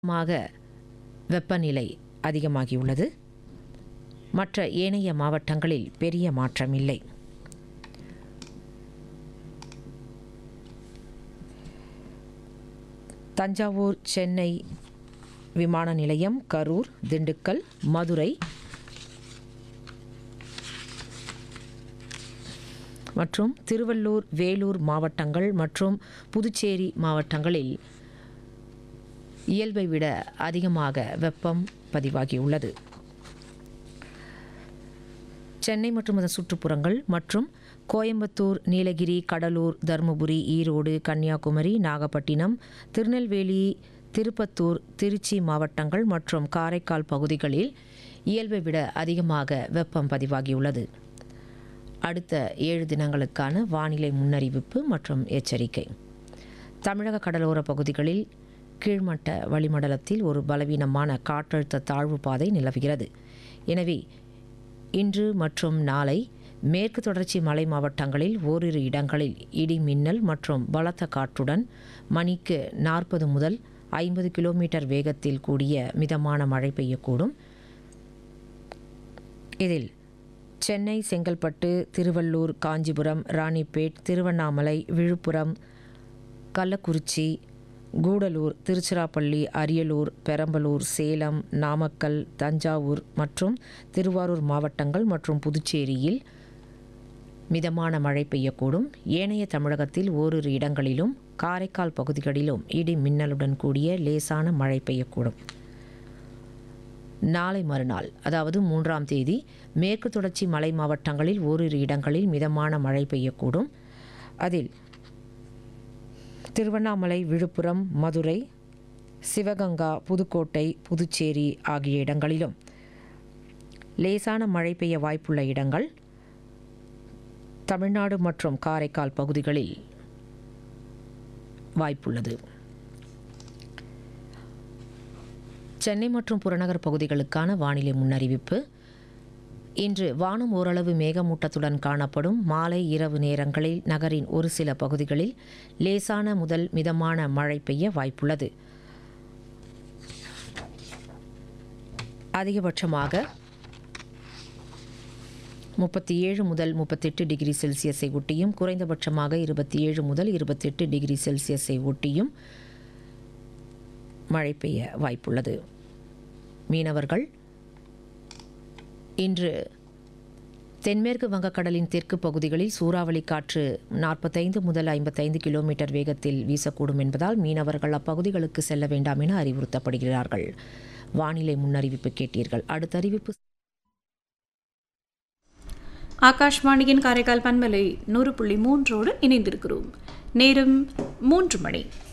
மாக வெப்பநிலை அதிகமாகியுள்ளது மற்ற ஏனைய மாவட்டங்களில் பெரிய மாற்றம் இல்லை தஞ்சாவூர் சென்னை விமான நிலையம் கரூர் திண்டுக்கல் மதுரை மற்றும் திருவள்ளூர் வேலூர் மாவட்டங்கள் மற்றும் புதுச்சேரி மாவட்டங்களில் இயல்பை விட அதிகமாக வெப்பம் பதிவாகியுள்ளது சென்னை மற்றும் அதன் சுற்றுப்புறங்கள் மற்றும் கோயம்புத்தூர் நீலகிரி கடலூர் தருமபுரி ஈரோடு கன்னியாகுமரி நாகப்பட்டினம் திருநெல்வேலி திருப்பத்தூர் திருச்சி மாவட்டங்கள் மற்றும் காரைக்கால் பகுதிகளில் இயல்பை விட அதிகமாக வெப்பம் பதிவாகியுள்ளது அடுத்த ஏழு தினங்களுக்கான வானிலை முன்னறிவிப்பு மற்றும் எச்சரிக்கை தமிழக கடலோர பகுதிகளில் கீழ்மட்ட வளிமண்டலத்தில் ஒரு பலவீனமான காற்றழுத்த தாழ்வு பாதை நிலவுகிறது எனவே இன்று மற்றும் நாளை மேற்கு தொடர்ச்சி மலை மாவட்டங்களில் ஓரிரு இடங்களில் இடி மின்னல் மற்றும் பலத்த காற்றுடன் மணிக்கு நாற்பது முதல் ஐம்பது கிலோமீட்டர் வேகத்தில் கூடிய மிதமான மழை பெய்யக்கூடும் இதில் சென்னை செங்கல்பட்டு திருவள்ளூர் காஞ்சிபுரம் ராணிப்பேட் திருவண்ணாமலை விழுப்புரம் கள்ளக்குறிச்சி கூடலூர் திருச்சிராப்பள்ளி அரியலூர் பெரம்பலூர் சேலம் நாமக்கல் தஞ்சாவூர் மற்றும் திருவாரூர் மாவட்டங்கள் மற்றும் புதுச்சேரியில் மிதமான மழை பெய்யக்கூடும் ஏனைய தமிழகத்தில் ஓரிரு இடங்களிலும் காரைக்கால் பகுதிகளிலும் இடி மின்னலுடன் கூடிய லேசான மழை பெய்யக்கூடும் நாளை மறுநாள் அதாவது மூன்றாம் தேதி மேற்கு தொடர்ச்சி மலை மாவட்டங்களில் ஓரிரு இடங்களில் மிதமான மழை பெய்யக்கூடும் அதில் திருவண்ணாமலை விழுப்புரம் மதுரை சிவகங்கா புதுக்கோட்டை புதுச்சேரி ஆகிய இடங்களிலும் லேசான மழை பெய்ய வாய்ப்புள்ள இடங்கள் தமிழ்நாடு மற்றும் காரைக்கால் பகுதிகளில் வாய்ப்புள்ளது சென்னை மற்றும் புறநகர் பகுதிகளுக்கான வானிலை முன்னறிவிப்பு இன்று வானம் ஓரளவு மேகமூட்டத்துடன் காணப்படும் மாலை இரவு நேரங்களில் நகரின் ஒரு சில பகுதிகளில் லேசான முதல் மிதமான மழை பெய்ய வாய்ப்புள்ளது அதிகபட்சமாக முப்பத்தி ஏழு முதல் முப்பத்தெட்டு டிகிரி செல்சியஸை ஒட்டியும் குறைந்தபட்சமாக இருபத்தி ஏழு முதல் இருபத்தெட்டு டிகிரி செல்சியஸை ஒட்டியும் மழை பெய்ய வாய்ப்புள்ளது மீனவர்கள் இன்று தென்மேற்கு வங்கக்கடலின் தெற்கு பகுதிகளில் சூறாவளி காற்று நாற்பத்தைந்து முதல் ஐம்பத்தைந்து கிலோமீட்டர் வேகத்தில் வீசக்கூடும் என்பதால் மீனவர்கள் அப்பகுதிகளுக்கு செல்ல வேண்டாம் என அறிவுறுத்தப்படுகிறார்கள் வானிலை முன்னறிவிப்பு கேட்டீர்கள் அடுத்த அறிவிப்பு ஆகாஷ்வாணியின் காரைக்கால் பண்பலை நூறு புள்ளி மூன்றோடு இணைந்திருக்கிறோம் நேரம் மூன்று மணி